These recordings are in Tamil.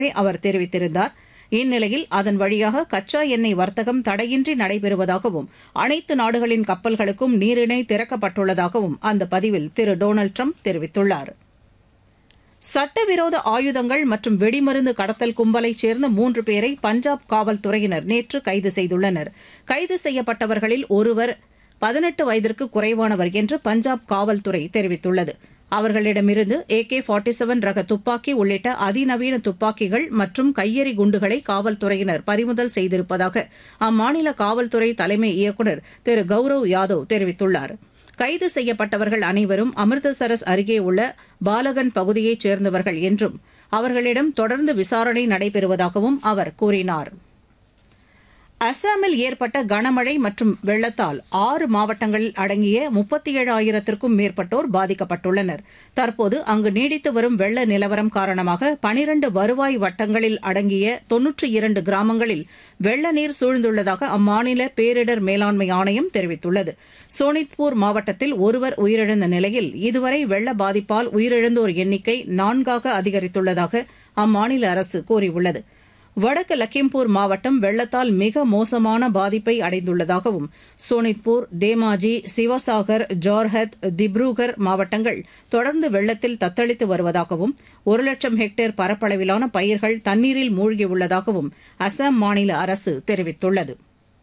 அவர் தெரிவித்திருந்தார் இந்நிலையில் அதன் வழியாக கச்சா எண்ணெய் வர்த்தகம் தடையின்றி நடைபெறுவதாகவும் அனைத்து நாடுகளின் கப்பல்களுக்கும் நீரிணை திறக்கப்பட்டுள்ளதாகவும் அந்த பதிவில் திரு டொனால்டு ட்ரம்ப் தெரிவித்துள்ளார் சட்டவிரோத ஆயுதங்கள் மற்றும் வெடிமருந்து கடத்தல் கும்பலைச் சேர்ந்த மூன்று பேரை பஞ்சாப் காவல்துறையினர் நேற்று கைது செய்துள்ளனர் கைது செய்யப்பட்டவர்களில் ஒருவர் பதினெட்டு வயதிற்கு குறைவானவர் என்று பஞ்சாப் காவல்துறை தெரிவித்துள்ளது அவர்களிடமிருந்து ஏகே ஃபார்ட்டி செவன் ரக துப்பாக்கி உள்ளிட்ட அதிநவீன துப்பாக்கிகள் மற்றும் கையெறி குண்டுகளை காவல்துறையினர் பறிமுதல் செய்திருப்பதாக அம்மாநில காவல்துறை தலைமை இயக்குநர் திரு கௌரவ் யாதவ் தெரிவித்துள்ளார் கைது செய்யப்பட்டவர்கள் அனைவரும் அமிர்தசரஸ் அருகே உள்ள பாலகன் பகுதியைச் சேர்ந்தவர்கள் என்றும் அவர்களிடம் தொடர்ந்து விசாரணை நடைபெறுவதாகவும் அவர் கூறினார் அசாமில் ஏற்பட்ட கனமழை மற்றும் வெள்ளத்தால் ஆறு மாவட்டங்களில் அடங்கிய முப்பத்தி ஏழாயிரத்திற்கும் மேற்பட்டோர் பாதிக்கப்பட்டுள்ளனர் தற்போது அங்கு நீடித்து வரும் வெள்ள நிலவரம் காரணமாக பனிரண்டு வருவாய் வட்டங்களில் அடங்கிய தொன்னூற்றி இரண்டு கிராமங்களில் வெள்ள நீர் சூழ்ந்துள்ளதாக அம்மாநில பேரிடர் மேலாண்மை ஆணையம் தெரிவித்துள்ளது சோனித்பூர் மாவட்டத்தில் ஒருவர் உயிரிழந்த நிலையில் இதுவரை வெள்ள பாதிப்பால் உயிரிழந்தோர் எண்ணிக்கை நான்காக அதிகரித்துள்ளதாக அம்மாநில அரசு கூறியுள்ளது வடக்கு லக்கிம்பூர் மாவட்டம் வெள்ளத்தால் மிக மோசமான பாதிப்பை அடைந்துள்ளதாகவும் சோனித்பூர் தேமாஜி சிவசாகர் ஜோர்ஹத் திப்ருகர் மாவட்டங்கள் தொடர்ந்து வெள்ளத்தில் தத்தளித்து வருவதாகவும் ஒரு லட்சம் ஹெக்டேர் பரப்பளவிலான பயிர்கள் தண்ணீரில் மூழ்கியுள்ளதாகவும் அசாம் மாநில அரசு தெரிவித்துள்ளது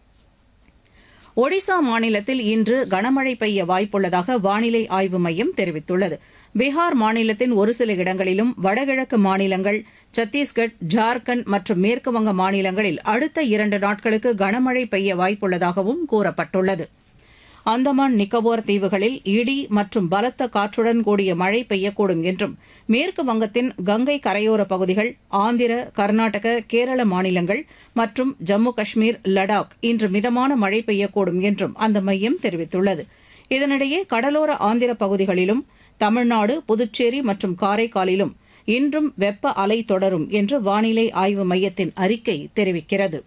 ஒடிசா மாநிலத்தில் இன்று கனமழை பெய்ய வாய்ப்புள்ளதாக வானிலை ஆய்வு மையம் தெரிவித்துள்ளது பீகார் மாநிலத்தின் ஒரு சில இடங்களிலும் வடகிழக்கு மாநிலங்கள் சத்தீஸ்கட் ஜார்க்கண்ட் மற்றும் மேற்குவங்க மாநிலங்களில் அடுத்த இரண்டு நாட்களுக்கு கனமழை பெய்ய வாய்ப்புள்ளதாகவும் கூறப்பட்டுள்ளது அந்தமான் நிக்கோபார் தீவுகளில் இடி மற்றும் பலத்த காற்றுடன் கூடிய மழை பெய்யக்கூடும் என்றும் மேற்கு வங்கத்தின் கங்கை கரையோர பகுதிகள் ஆந்திர கர்நாடக கேரள மாநிலங்கள் மற்றும் ஜம்மு காஷ்மீர் லடாக் இன்று மிதமான மழை பெய்யக்கூடும் என்றும் அந்த மையம் தெரிவித்துள்ளது இதனிடையே கடலோர ஆந்திர பகுதிகளிலும் தமிழ்நாடு புதுச்சேரி மற்றும் காரைக்காலிலும் இன்றும் வெப்ப அலை தொடரும் என்று வானிலை ஆய்வு மையத்தின் அறிக்கை தெரிவிக்கிறது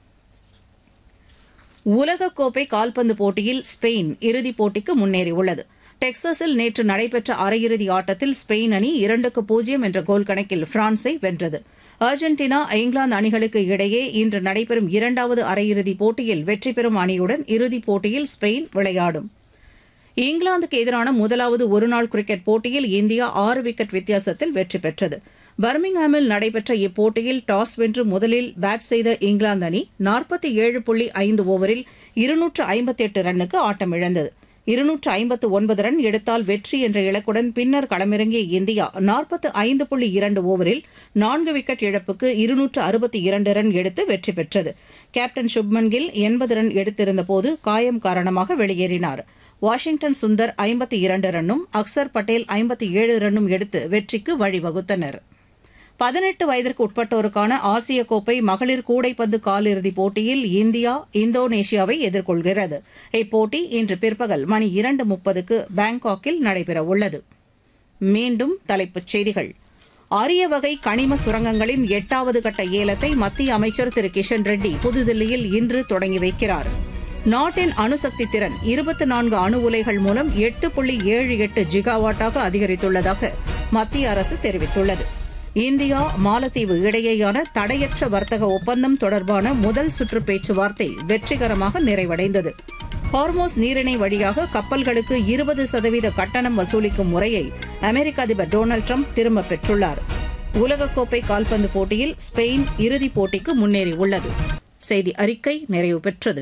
உலகக்கோப்பை கால்பந்து போட்டியில் ஸ்பெயின் இறுதிப் போட்டிக்கு முன்னேறியுள்ளது டெக்சாஸில் நேற்று நடைபெற்ற அரையிறுதி ஆட்டத்தில் ஸ்பெயின் அணி இரண்டுக்கு பூஜ்ஜியம் என்ற கோல் கணக்கில் பிரான்ஸை வென்றது அர்ஜென்டினா இங்கிலாந்து அணிகளுக்கு இடையே இன்று நடைபெறும் இரண்டாவது அரையிறுதிப் போட்டியில் வெற்றி பெறும் அணியுடன் இறுதிப் போட்டியில் ஸ்பெயின் விளையாடும் இங்கிலாந்துக்கு எதிரான முதலாவது ஒருநாள் கிரிக்கெட் போட்டியில் இந்தியா ஆறு விக்கெட் வித்தியாசத்தில் வெற்றி பெற்றது பர்மிங்ஹாமில் நடைபெற்ற இப்போட்டியில் டாஸ் வென்று முதலில் பேட் செய்த இங்கிலாந்து அணி நாற்பத்தி ஏழு புள்ளி ஐந்து ஓவரில் இருநூற்று ஐம்பத்தி எட்டு ரன்னுக்கு ஆட்டமிழந்தது இருநூற்று ஐம்பத்து ஒன்பது ரன் எடுத்தால் வெற்றி என்ற இலக்குடன் பின்னர் களமிறங்கிய இந்தியா நாற்பத்து ஐந்து புள்ளி இரண்டு ஓவரில் நான்கு விக்கெட் இழப்புக்கு இருநூற்று அறுபத்தி இரண்டு ரன் எடுத்து வெற்றி பெற்றது கேப்டன் சுப்மன் கில் எண்பது ரன் எடுத்திருந்தபோது காயம் காரணமாக வெளியேறினார் வாஷிங்டன் சுந்தர் ஐம்பத்தி இரண்டு ரன்னும் அக்சர் பட்டேல் ஐம்பத்தி ஏழு ரன்னும் எடுத்து வெற்றிக்கு வழிவகுத்தனர் பதினெட்டு வயதிற்கு உட்பட்டோருக்கான ஆசிய கோப்பை மகளிர் கூடைப்பந்து காலிறுதிப் போட்டியில் இந்தியா இந்தோனேஷியாவை எதிர்கொள்கிறது இப்போட்டி இன்று பிற்பகல் மணி இரண்டு முப்பதுக்கு பாங்காக்கில் நடைபெறவுள்ளது மீண்டும் தலைப்புச் செய்திகள் அரிய வகை கனிம சுரங்கங்களின் எட்டாவது கட்ட ஏலத்தை மத்திய அமைச்சர் திரு கிஷன் ரெட்டி புதுதில்லியில் இன்று தொடங்கி வைக்கிறார் நாட்டின் அணுசக்தி திறன் இருபத்தி நான்கு அணு உலைகள் மூலம் எட்டு புள்ளி ஏழு எட்டு ஜிகாவாட்டாக அதிகரித்துள்ளதாக மத்திய அரசு தெரிவித்துள்ளது இந்தியா மாலத்தீவு இடையேயான தடையற்ற வர்த்தக ஒப்பந்தம் தொடர்பான முதல் சுற்று பேச்சுவார்த்தை வெற்றிகரமாக நிறைவடைந்தது ஹார்மோஸ் நீரிணை வழியாக கப்பல்களுக்கு இருபது சதவீத கட்டணம் வசூலிக்கும் முறையை அமெரிக்க அதிபர் டொனால்டு ட்ரம்ப் திரும்பப் பெற்றுள்ளார் உலகக்கோப்பை கால்பந்து போட்டியில் ஸ்பெயின் இறுதிப் போட்டிக்கு முன்னேறியுள்ளது செய்தி அறிக்கை நிறைவு பெற்றது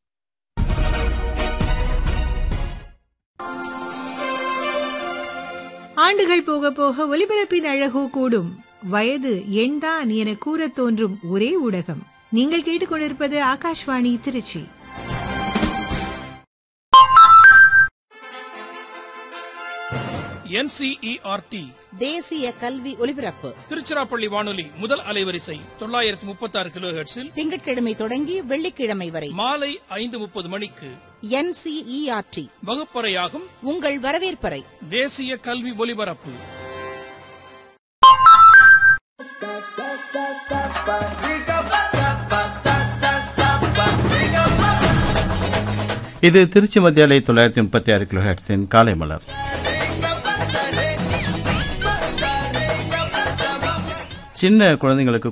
ஆண்டுகள் போக போக ஒலிபரப்பின் அழகோ கூடும் வயது எண்தான் என கூறத் தோன்றும் ஒரே ஊடகம் நீங்கள் கேட்டுக்கொண்டிருப்பது ஆகாஷ்வாணி திருச்சி என்சிஇஆர்டி தேசிய கல்வி ஒலிபரப்பு திருச்சிராப்பள்ளி வானொலி முதல் அலைவரிசை தொள்ளாயிரத்தி முப்பத்தி ஆறு கிலோ ஹெர்ட்ஸில் திங்கட்கிழமை தொடங்கி வெள்ளிக்கிழமை வரை மாலை ஐந்து முப்பது மணிக்கு என்சிஇஆர்டி வகுப்பறையாகும் உங்கள் வரவேற்பறை தேசிய கல்வி ஒலிபரப்பு இது திருச்சி மத்தியாலை தொள்ளாயிரத்தி முப்பத்தி ஆறு கிலோ ஹெட்ஸின் காலை மலர் சின்ன குழந்தைங்களுக்கு